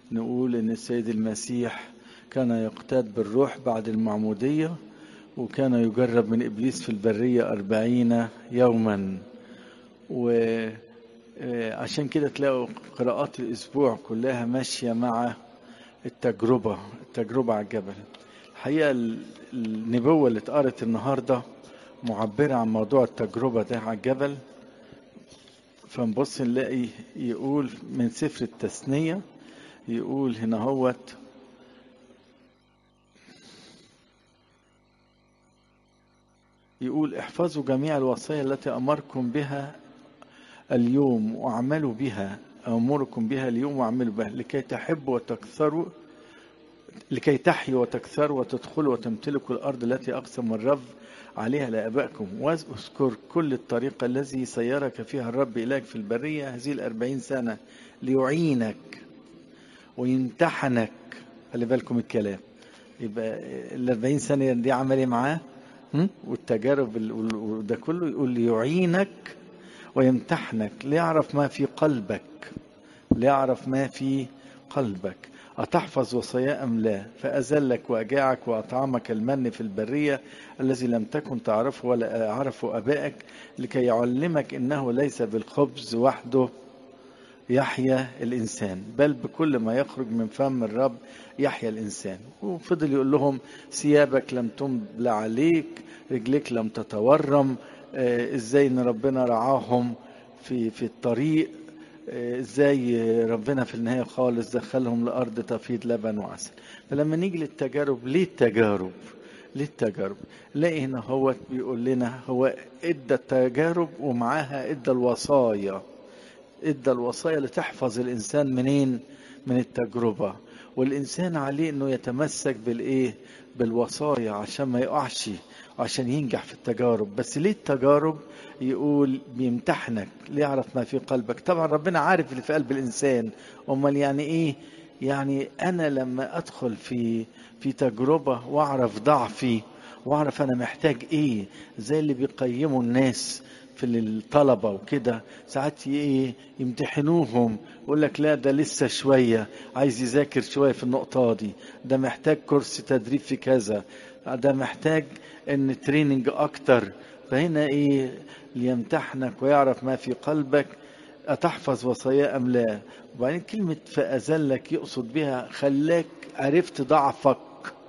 نقول ان السيد المسيح كان يقتاد بالروح بعد المعمودية وكان يجرب من إبليس في البرية أربعين يوما وعشان كده تلاقوا قراءات الأسبوع كلها ماشية مع التجربة التجربة على الجبل الحقيقة النبوة اللي اتقرت النهاردة معبرة عن موضوع التجربة ده على الجبل فنبص نلاقي يقول من سفر التثنية يقول هنا هوت يقول احفظوا جميع الوصايا التي أمركم بها اليوم واعملوا بها أمركم بها اليوم واعملوا بها لكي تحبوا وتكثروا لكي تحيوا وتكثروا وتدخلوا وتمتلكوا الأرض التي أقسم الرب عليها لآبائكم واذكر كل الطريقة الذي سيرك فيها الرب إليك في البرية هذه الأربعين سنة ليعينك ويمتحنك خلي بالكم الكلام يبقى الأربعين سنة دي عمل ايه معاه والتجارب وده كله يقول ليعينك ويمتحنك ليعرف ما في قلبك ليعرف ما في قلبك أتحفظ وصايا أم لا فأزلك وأجاعك وأطعمك المن في البرية الذي لم تكن تعرفه ولا عرفه أبائك لكي يعلمك إنه ليس بالخبز وحده يحيا الإنسان بل بكل ما يخرج من فم الرب يحيا الإنسان وفضل يقول لهم ثيابك لم تملى عليك رجليك لم تتورم آه ازاي ان ربنا رعاهم في في الطريق ازاي ربنا في النهايه خالص دخلهم لارض تفيض لبن وعسل فلما نيجي للتجارب ليه التجارب ليه التجارب نلاقي هنا هو بيقول لنا هو ادى التجارب ومعاها ادى الوصايا ادى الوصايا لتحفظ الانسان منين من التجربه والانسان عليه انه يتمسك بالايه بالوصايا عشان ما يقعش عشان ينجح في التجارب بس ليه التجارب يقول بيمتحنك ليعرف ما في قلبك طبعا ربنا عارف اللي في قلب الانسان امال يعني ايه يعني انا لما ادخل في في تجربه واعرف ضعفي واعرف انا محتاج ايه زي اللي بيقيموا الناس في الطلبة وكده ساعات ايه يمتحنوهم يقول لك لا ده لسه شوية عايز يذاكر شوية في النقطة دي ده محتاج كورس تدريب في كذا ده محتاج ان تريننج اكتر فهنا ايه ليمتحنك ويعرف ما في قلبك أتحفظ وصايا أم لا وبعدين كلمة فأزلك يقصد بها خلاك عرفت ضعفك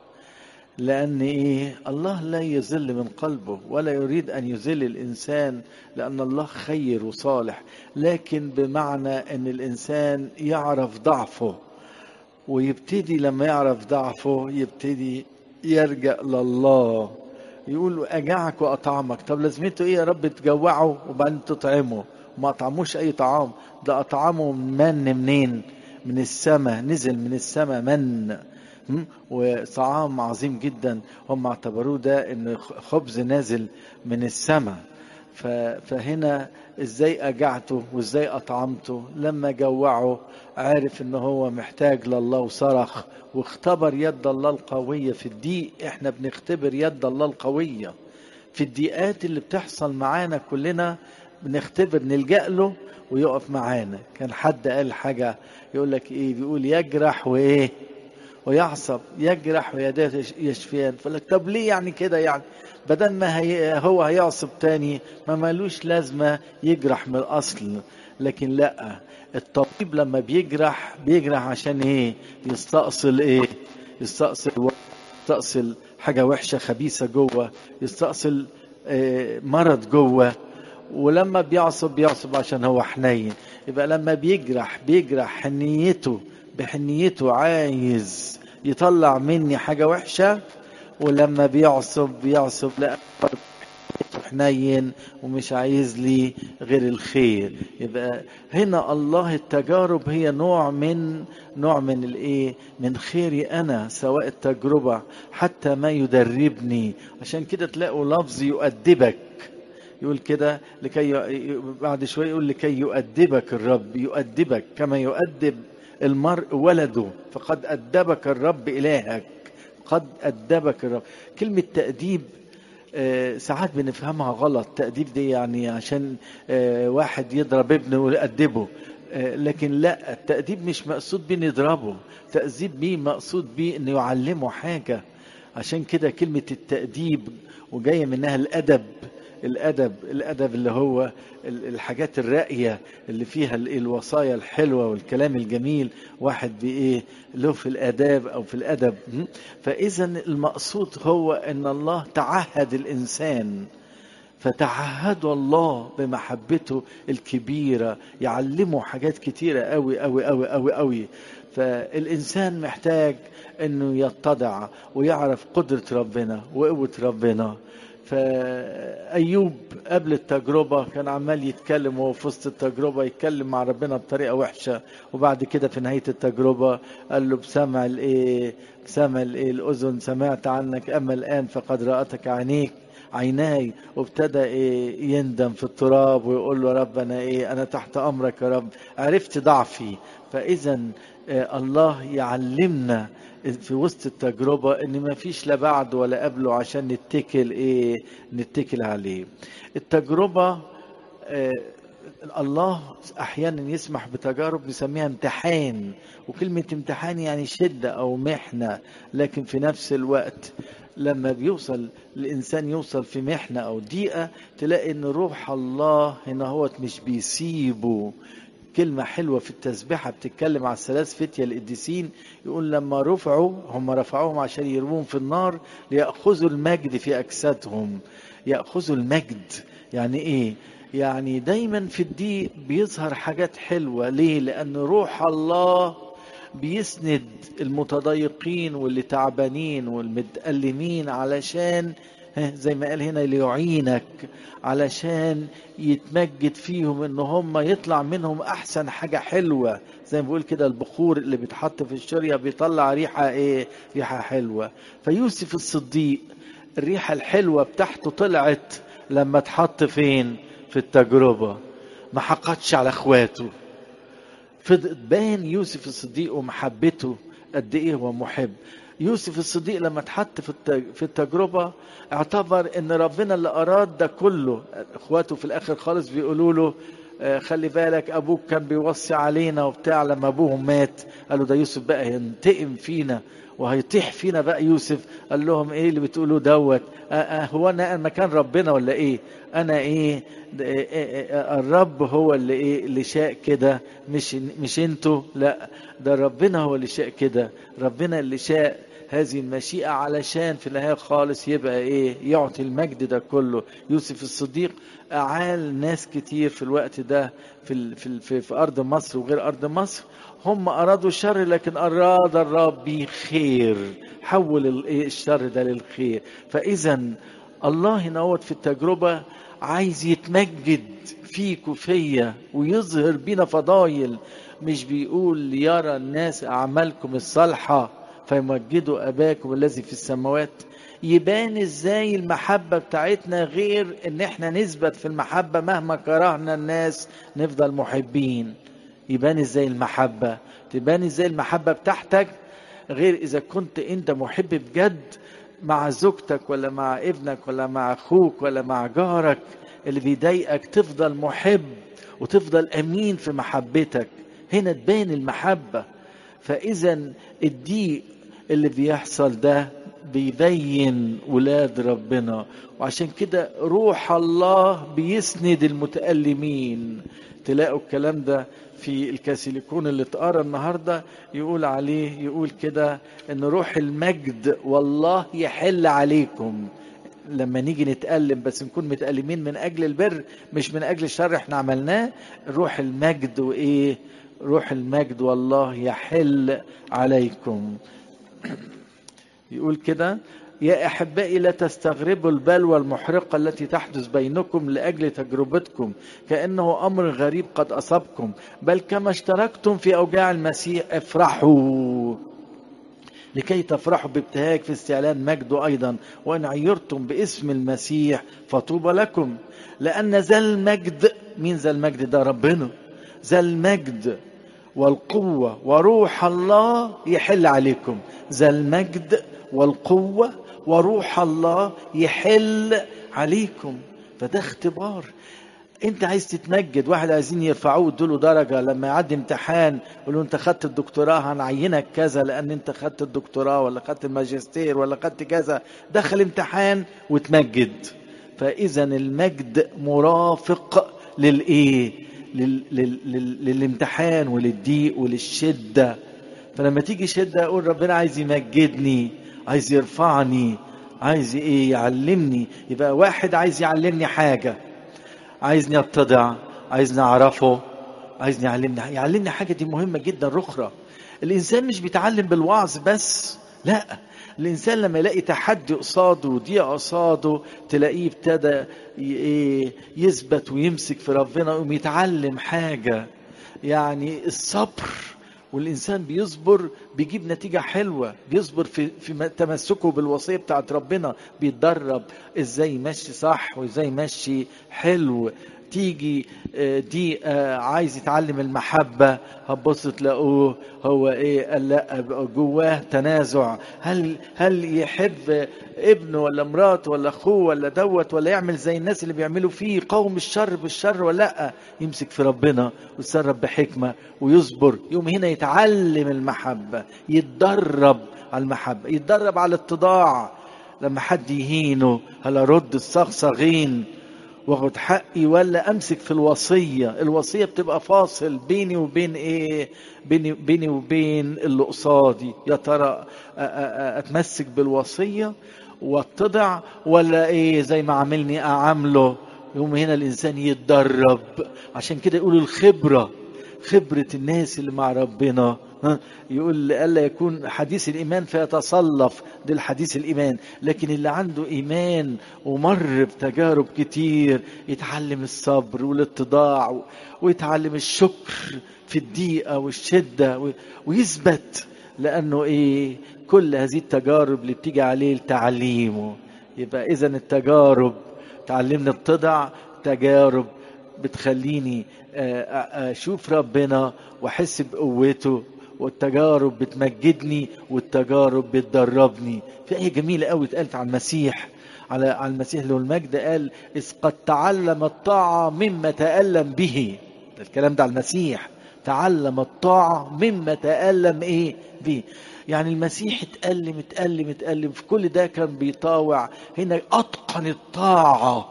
لأن إيه الله لا يذل من قلبه ولا يريد أن يذل الإنسان لأن الله خير وصالح لكن بمعنى أن الإنسان يعرف ضعفه ويبتدي لما يعرف ضعفه يبتدي يرجع لله يقول أجعك وأطعمك طب لازمته إيه يا رب تجوعه وبعدين تطعمه ما أطعموش أي طعام ده أطعمه من منين من السماء نزل من السماء من وطعام عظيم جدا هم اعتبروه ده ان خبز نازل من السماء فهنا ازاي اجعته وازاي اطعمته لما جوعه عارف ان هو محتاج لله وصرخ واختبر يد الله القوية في الضيق احنا بنختبر يد الله القوية في الضيقات اللي بتحصل معانا كلنا بنختبر نلجأ له ويقف معانا كان حد قال حاجة يقول لك ايه بيقول يجرح وايه ويعصب يجرح ويداه يشفيان فقال لك طب ليه يعني كده يعني بدل ما هي هو هيعصب تاني ما مالوش لازمة يجرح من الأصل لكن لا الطبيب لما بيجرح بيجرح عشان ايه يستأصل ايه يستأصل يستأصل حاجة وحشة خبيثة جوه يستأصل إيه مرض جوه ولما بيعصب بيعصب عشان هو حنين يبقى لما بيجرح بيجرح حنيته بحنيته عايز يطلع مني حاجة وحشة ولما بيعصب بيعصب لا حنين ومش عايز لي غير الخير يبقى هنا الله التجارب هي نوع من نوع من الايه من خيري انا سواء التجربه حتى ما يدربني عشان كده تلاقوا لفظ يؤدبك يقول كده لكي بعد شويه يقول لكي يؤدبك الرب يؤدبك كما يؤدب المرء ولده فقد أدبك الرب إلهك قد أدبك الرب كلمة تأديب آه ساعات بنفهمها غلط تأديب دي يعني عشان آه واحد يضرب ابنه ويأدبه لكن لا التأديب مش مقصود بيه نضربه تأديب بيه مقصود بيه انه يعلمه حاجة عشان كده كلمة التأديب وجاية منها الأدب الأدب الأدب اللي هو الحاجات الراقية اللي فيها الوصايا الحلوة والكلام الجميل واحد بإيه له في الآداب أو في الأدب فإذا المقصود هو أن الله تعهد الإنسان فتعهد الله بمحبته الكبيرة يعلمه حاجات كتيرة قوي قوي قوي قوي قوي فالإنسان محتاج أنه يتضع ويعرف قدرة ربنا وقوة ربنا فأيوب قبل التجربة كان عمال يتكلم وهو في وسط التجربة يتكلم مع ربنا بطريقة وحشة وبعد كده في نهاية التجربة قال له بسمع الإيه بسمع الإيه الأذن سمعت عنك أما الآن فقد رأتك عينيك عيناي وابتدى إيه يندم في التراب ويقول له رب أنا إيه أنا تحت أمرك يا رب عرفت ضعفي فإذا الله يعلمنا في وسط التجربة ان ما فيش لا بعد ولا قبله عشان نتكل ايه نتكل عليه التجربة آه الله احيانا يسمح بتجارب بيسميها امتحان وكلمة امتحان يعني شدة او محنة لكن في نفس الوقت لما بيوصل الانسان يوصل في محنة او ضيقة تلاقي ان روح الله هنا هو مش بيسيبه كلمة حلوة في التسبيحة بتتكلم على الثلاث فتية القديسين يقول لما رفعوا هم رفعوهم عشان يرموهم في النار ليأخذوا المجد في أجسادهم يأخذوا المجد يعني إيه؟ يعني دايما في الضيق بيظهر حاجات حلوة ليه؟ لأن روح الله بيسند المتضايقين واللي تعبانين والمتألمين علشان زي ما قال هنا ليعينك علشان يتمجد فيهم ان هم يطلع منهم احسن حاجة حلوة زي ما بيقول كده البخور اللي بيتحط في الشرية بيطلع ريحة ايه ريحة حلوة فيوسف الصديق الريحة الحلوة بتاعته طلعت لما اتحط فين في التجربة ما حقدش على اخواته بان يوسف الصديق ومحبته قد ايه هو محب يوسف الصديق لما اتحط في في التجربه اعتبر ان ربنا اللي اراد ده كله اخواته في الاخر خالص بيقولوا له خلي بالك ابوك كان بيوصي علينا وبتاع لما ابوهم مات قالوا ده يوسف بقى ينتقم فينا وهيطيح فينا بقى يوسف قال لهم ايه اللي بتقولوا دوت هو انا مكان ربنا ولا ايه انا ايه الرب هو اللي ايه اللي شاء كده مش مش انتوا لا ده ربنا هو اللي شاء كده ربنا اللي شاء هذه المشيئة علشان في النهاية خالص يبقى ايه يعطي المجد ده كله يوسف الصديق أعال ناس كتير في الوقت ده في, في, في, في أرض مصر وغير أرض مصر هم أرادوا الشر لكن أراد الرب بيه خير حول الشر ده للخير فإذا الله هنا في التجربة عايز يتمجد فيك وفيا ويظهر بينا فضايل مش بيقول ليرى الناس أعمالكم الصالحة فيمجدوا أباكم الذي في السماوات يبان ازاي المحبة بتاعتنا غير ان احنا نثبت في المحبة مهما كرهنا الناس نفضل محبين يبان ازاي المحبة تبان ازاي المحبة بتاعتك غير اذا كنت انت محب بجد مع زوجتك ولا مع ابنك ولا مع اخوك ولا مع جارك اللي بيضايقك تفضل محب وتفضل امين في محبتك هنا تبان المحبة فاذا الضيق اللي بيحصل ده بيبين ولاد ربنا وعشان كده روح الله بيسند المتألمين تلاقوا الكلام ده في الكاسيليكون اللي اتقرا النهارده يقول عليه يقول كده ان روح المجد والله يحل عليكم لما نيجي نتألم بس نكون متألمين من أجل البر مش من أجل الشر احنا عملناه روح المجد وإيه روح المجد والله يحل عليكم يقول كده يا احبائي لا تستغربوا البلوى المحرقه التي تحدث بينكم لاجل تجربتكم كانه امر غريب قد اصابكم بل كما اشتركتم في اوجاع المسيح افرحوا لكي تفرحوا بابتهاج في استعلان مجده ايضا وان عيرتم باسم المسيح فطوبى لكم لان ذا المجد مين ذا المجد ده ربنا ذا المجد والقوة وروح الله يحل عليكم ذا المجد والقوة وروح الله يحل عليكم فده اختبار انت عايز تتمجد واحد عايزين يرفعوه له درجة لما يعدي امتحان يقولوا انت خدت الدكتوراه هنعينك كذا لان انت خدت الدكتوراه ولا خدت الماجستير ولا خدت كذا دخل امتحان وتمجد فاذا المجد مرافق للايه لل... لل... لل... للامتحان وللضيق وللشدة فلما تيجي شدة اقول ربنا عايز يمجدني عايز يرفعني عايز ايه يعلمني يبقى واحد عايز يعلمني حاجة عايزني اتضع عايزني اعرفه عايزني يعلمني يعلمني حاجة دي مهمة جدا رخرة الانسان مش بيتعلم بالوعظ بس لا الانسان لما يلاقي تحدي قصاده وضيق قصاده تلاقيه ابتدى يثبت ويمسك في ربنا ويقوم يتعلم حاجه يعني الصبر والانسان بيصبر بيجيب نتيجه حلوه بيصبر في في تمسكه بالوصيه بتاعت ربنا بيتدرب ازاي يمشي صح وازاي يمشي حلو تيجي دي عايز يتعلم المحبة هتبص تلاقوه هو ايه قال لا جواه تنازع هل هل يحب ابنه ولا مراته ولا اخوه ولا دوت ولا يعمل زي الناس اللي بيعملوا فيه قوم الشر بالشر ولا لا يمسك في ربنا ويتصرف بحكمة ويصبر يوم هنا يتعلم المحبة يتدرب على المحبة يتدرب على الاتضاع لما حد يهينه هل ارد الصغصغين واخد حقي ولا امسك في الوصيه الوصيه بتبقى فاصل بيني وبين ايه بيني بيني وبين اللي قصادي يا ترى اتمسك بالوصيه واتضع ولا ايه زي ما عاملني اعامله يوم هنا الانسان يتدرب عشان كده يقولوا الخبره خبره الناس اللي مع ربنا يقول ألا يكون حديث الإيمان فيتصلف ده الحديث الإيمان لكن اللي عنده إيمان ومر بتجارب كتير يتعلم الصبر والاتضاع ويتعلم الشكر في الضيقة والشدة ويثبت لأنه إيه كل هذه التجارب اللي بتيجي عليه لتعليمه يبقى إذا التجارب تعلمني اتضع تجارب بتخليني أشوف ربنا وأحس بقوته والتجارب بتمجدني والتجارب بتدربني في آية جميلة قوي اتقالت على المسيح على على المسيح له المجد قال إذ قد تعلم الطاعة مما تألم به ده الكلام ده على المسيح تعلم الطاعة مما تألم إيه به يعني المسيح اتألم اتألم اتألم في كل ده كان بيطاوع هنا أتقن الطاعة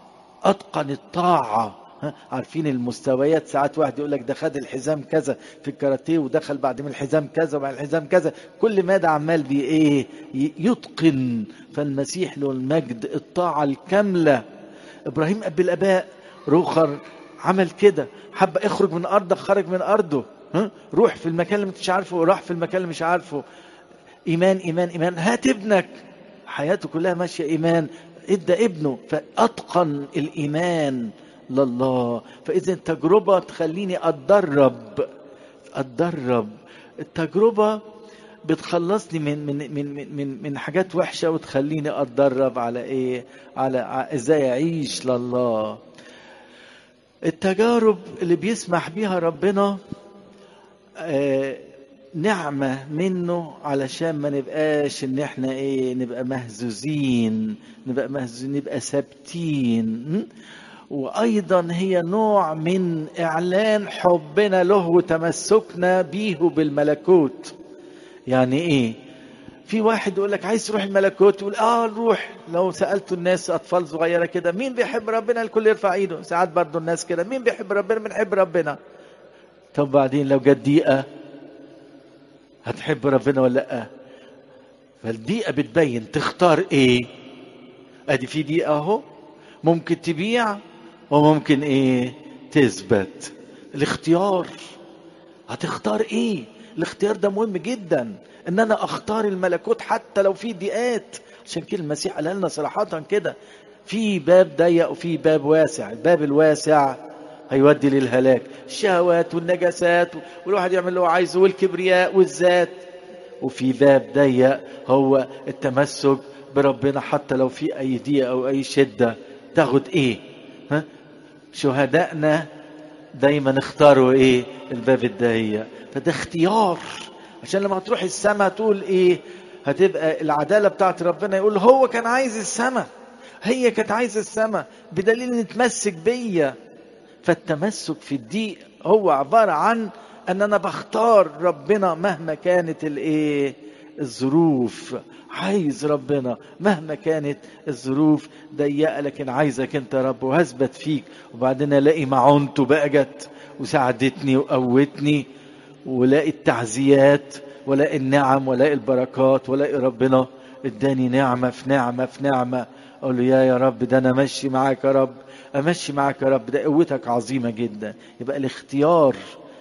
أتقن الطاعة عارفين المستويات ساعات واحد يقول لك ده خد الحزام كذا في الكاراتيه ودخل بعد من الحزام كذا وبعد الحزام كذا كل ما ده عمال بي ايه يتقن فالمسيح له المجد الطاعة الكاملة ابراهيم اب الاباء روخر عمل كده حب اخرج من ارضك خرج من ارضه ها؟ روح في المكان اللي مش عارفه وراح في المكان اللي مش عارفه ايمان ايمان ايمان هات ابنك حياته كلها ماشيه ايمان ادى ابنه فاتقن الايمان لله فاذا التجربه تخليني اتدرب اتدرب التجربه بتخلصني من من من من من حاجات وحشه وتخليني اتدرب على ايه على ازاي اعيش لله التجارب اللي بيسمح بيها ربنا آه نعمة منه علشان ما نبقاش ان احنا ايه نبقى مهزوزين نبقى مهزوزين نبقى ثابتين وايضا هي نوع من اعلان حبنا له وتمسكنا بيه بالملكوت يعني ايه في واحد يقول لك عايز تروح الملكوت يقول اه نروح لو سالتوا الناس اطفال صغيره كده مين بيحب ربنا الكل يرفع ايده ساعات برضو الناس كده مين بيحب ربنا بنحب ربنا طب بعدين لو جت ضيقه هتحب ربنا ولا لا فالضيقه بتبين تختار ايه ادي في ضيقه اهو ممكن تبيع وممكن ايه تثبت الاختيار هتختار ايه الاختيار ده مهم جدا ان انا اختار الملكوت حتى لو في ضيقات عشان كده المسيح قال لنا صراحة كده في باب ضيق وفي باب واسع الباب الواسع هيودي للهلاك الشهوات والنجاسات والواحد يعمل اللي هو عايزه والكبرياء والذات وفي باب ضيق هو التمسك بربنا حتى لو في اي ضيقه او اي شده تاخد ايه ها شهدائنا دايما اختاروا ايه الباب الضيق فده اختيار عشان لما تروح السماء تقول ايه هتبقى العداله بتاعت ربنا يقول هو كان عايز السماء هي كانت عايزه السماء بدليل ان تمسك بيا فالتمسك في الضيق هو عبارة عن ان انا بختار ربنا مهما كانت الايه الظروف عايز ربنا مهما كانت الظروف ضيقه لكن عايزك انت يا رب وهثبت فيك وبعدين الاقي معونته بقى جت وساعدتني وقوتني ولاقي التعزيات ولاقي النعم ولاقي البركات ولاقي ربنا اداني نعمه في نعمه في نعمه اقول له يا يا رب ده انا ماشي معاك يا رب امشي معاك يا رب ده قوتك عظيمه جدا يبقى الاختيار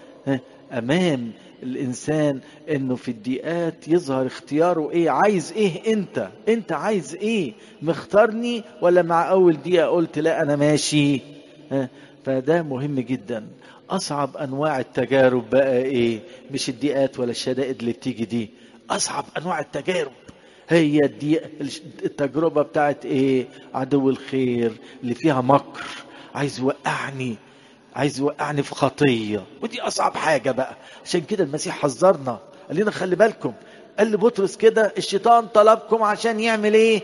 امام الانسان انه في الضيقات يظهر اختياره ايه عايز ايه انت انت عايز ايه مختارني ولا مع اول دقيقه قلت لا انا ماشي فده مهم جدا اصعب انواع التجارب بقى ايه مش الضيقات ولا الشدائد اللي بتيجي دي اصعب انواع التجارب هي دي التجربة بتاعت ايه عدو الخير اللي فيها مكر عايز يوقعني عايز يوقعني في خطية ودي أصعب حاجة بقى عشان كده المسيح حذرنا قال لنا خلي بالكم قال لبطرس كده الشيطان طلبكم عشان يعمل ايه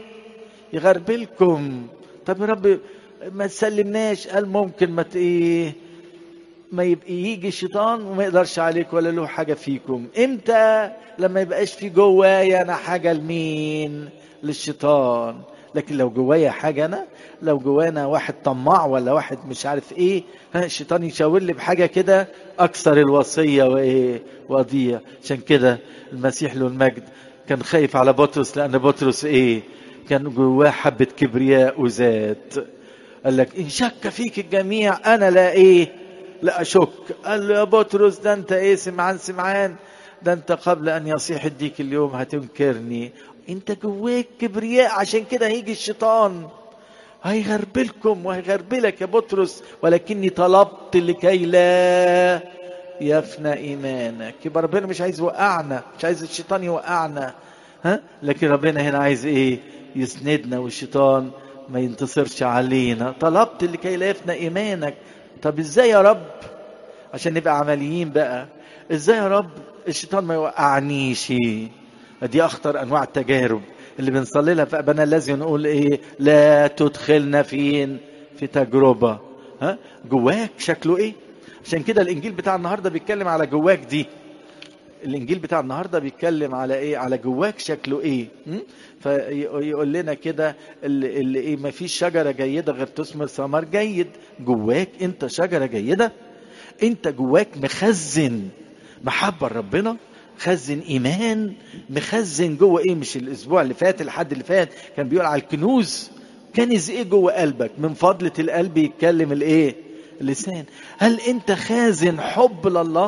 يغربلكم طب يا رب ما تسلمناش قال ممكن ما ايه ما يبقى يجي الشيطان وما يقدرش عليك ولا له حاجة فيكم امتى لما يبقاش في جوايا انا حاجة لمين للشيطان لكن لو جوايا حاجة انا لو جوانا واحد طماع ولا واحد مش عارف ايه ها الشيطان يشاور لي بحاجة كده اكثر الوصية وايه واضيع عشان كده المسيح له المجد كان خايف على بطرس لان بطرس ايه كان جواه حبة كبرياء وذات قال لك ان شك فيك الجميع انا لا ايه لا اشك قال له يا بطرس ده انت ايه سمعان سمعان ده انت قبل ان يصيح الديك اليوم هتنكرني انت جواك كبرياء عشان كده هيجي الشيطان هيغربلكم وهيغربلك يا بطرس ولكني طلبت لكي لا يفنى ايمانك يبقى ربنا مش عايز يوقعنا مش عايز الشيطان يوقعنا ها لكن ربنا هنا عايز ايه يسندنا والشيطان ما ينتصرش علينا طلبت لكي لا يفنى ايمانك طب ازاي يا رب عشان نبقى عمليين بقى ازاي يا رب الشيطان ما يوقعنيش دي اخطر انواع التجارب اللي بنصلي لها في ابانا الذي نقول ايه لا تدخلنا فين في تجربه ها جواك شكله ايه عشان كده الانجيل بتاع النهارده بيتكلم على جواك دي الانجيل بتاع النهارده بيتكلم على ايه على جواك شكله ايه م? فيقول لنا كده اللي, اللي ايه ما فيش شجره جيده غير تثمر ثمر جيد جواك انت شجره جيده انت جواك مخزن محبه ربنا مخزن ايمان مخزن جوه ايه مش الاسبوع اللي فات الحد اللي فات كان بيقول على الكنوز كنز ايه جوه قلبك من فضله القلب يتكلم الايه اللسان هل انت خازن حب لله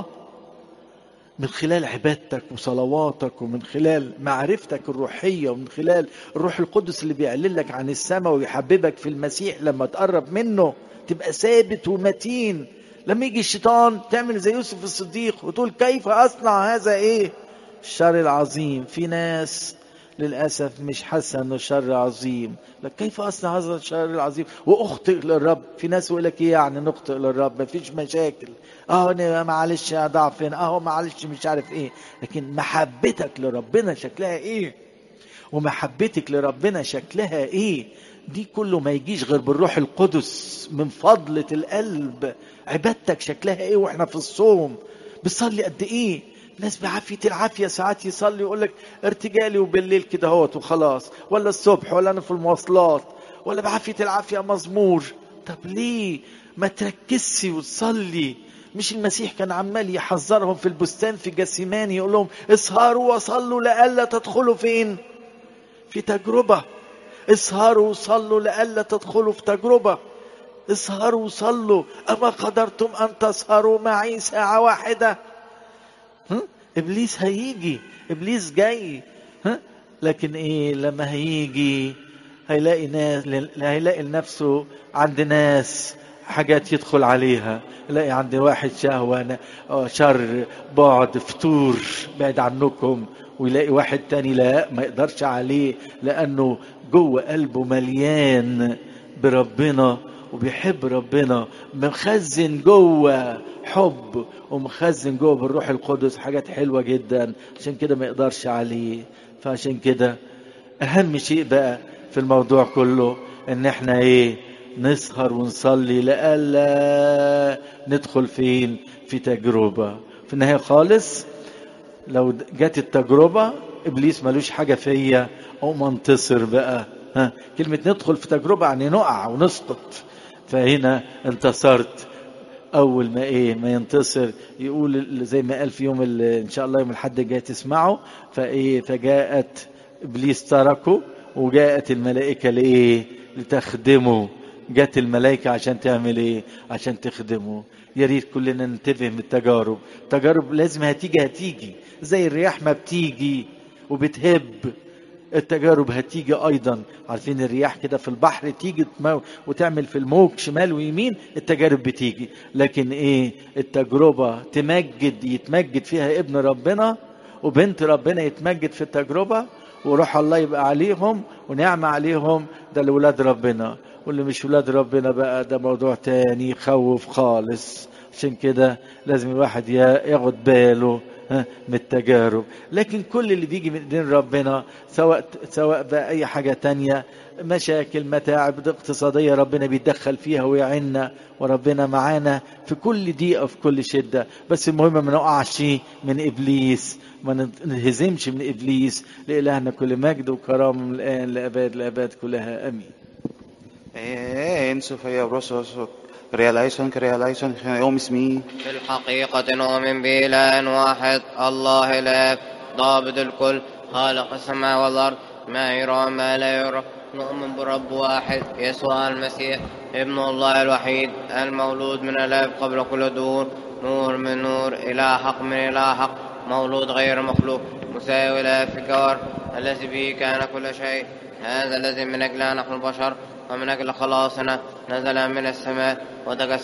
من خلال عبادتك وصلواتك ومن خلال معرفتك الروحية ومن خلال الروح القدس اللي بيعلن لك عن السماء ويحببك في المسيح لما تقرب منه تبقى ثابت ومتين لما يجي الشيطان تعمل زي يوسف الصديق وتقول كيف أصنع هذا إيه الشر العظيم في ناس للأسف مش حاسة أنه شر عظيم لك كيف أصنع هذا الشر العظيم وأخطئ للرب في ناس يقول لك إيه يعني نخطئ للرب مفيش مشاكل اه انا معلش ضعف اه معلش مش عارف ايه لكن محبتك لربنا شكلها ايه ومحبتك لربنا شكلها ايه دي كله ما يجيش غير بالروح القدس من فضلة القلب عبادتك شكلها ايه واحنا في الصوم بتصلي قد ايه ناس بعافية العافية ساعات يصلي يقول لك ارتجالي وبالليل كده هوت وخلاص ولا الصبح ولا انا في المواصلات ولا بعافية العافية مزمور طب ليه ما تركزش وتصلي مش المسيح كان عمال يحذرهم في البستان في جسيمان يقول لهم اسهروا وصلوا لئلا تدخلوا فين في تجربة اسهروا وصلوا لئلا تدخلوا في تجربة اسهروا وصلوا أما قدرتم أن تسهروا معي ساعة واحدة ها؟ إبليس هيجي إبليس جاي ها؟ لكن إيه لما هيجي هيلاقي ناس هيلاقي لنفسه عند ناس حاجات يدخل عليها يلاقي عند واحد شهوة شر بعد فتور بعد عنكم ويلاقي واحد تاني لا ما يقدرش عليه لأنه جوه قلبه مليان بربنا وبيحب ربنا مخزن جوه حب ومخزن جوه بالروح القدس حاجات حلوة جدا عشان كده ما يقدرش عليه فعشان كده أهم شيء بقى في الموضوع كله إن احنا إيه نسهر ونصلي لألا ندخل فين في تجربة في النهاية خالص لو جت التجربة إبليس ملوش حاجة فيا أو منتصر بقى ها كلمة ندخل في تجربة يعني نقع ونسقط فهنا انتصرت اول ما ايه ما ينتصر يقول زي ما قال في يوم ان شاء الله يوم الحد الجاي تسمعه فايه فجاءت ابليس تركه وجاءت الملائكه لايه لتخدمه جت الملائكه عشان تعمل ايه عشان تخدمه يا ريت كلنا ننتبه من التجارب تجارب لازم هتيجي هتيجي زي الرياح ما بتيجي وبتهب التجارب هتيجي ايضا عارفين الرياح كده في البحر تيجي وتعمل في الموج شمال ويمين التجارب بتيجي لكن ايه التجربة تمجد يتمجد فيها ابن ربنا وبنت ربنا يتمجد في التجربة وروح الله يبقى عليهم ونعمة عليهم ده لولاد ربنا واللي مش ولاد ربنا بقى ده موضوع تاني يخوف خالص عشان كده لازم الواحد ياخد باله من التجارب لكن كل اللي بيجي من ايدين ربنا سواء سواء بقى اي حاجه تانية مشاكل متاعب اقتصاديه ربنا بيتدخل فيها ويعيننا وربنا معانا في كل دقيقه في كل شده بس المهم ما نقعش من ابليس ما ننهزمش من ابليس لالهنا كل مجد وكرامه من الان لاباد لاباد كلها امين En su fe abrosos realizan que realizan يوم اسمي في الحقيقة نؤمن بإله واحد الله الآب ضابط الكل خالق السماء والأرض ما يرى ما لا يرى نؤمن برب واحد يسوع المسيح ابن الله الوحيد المولود من الآب قبل كل دور نور من نور إله حق من إله حق مولود غير مخلوق مساوي له في الجوهر الذي به كان كل شيء هذا الذي من أجله نحن البشر ومن أجل خلاصنا نزل من السماء وتجسد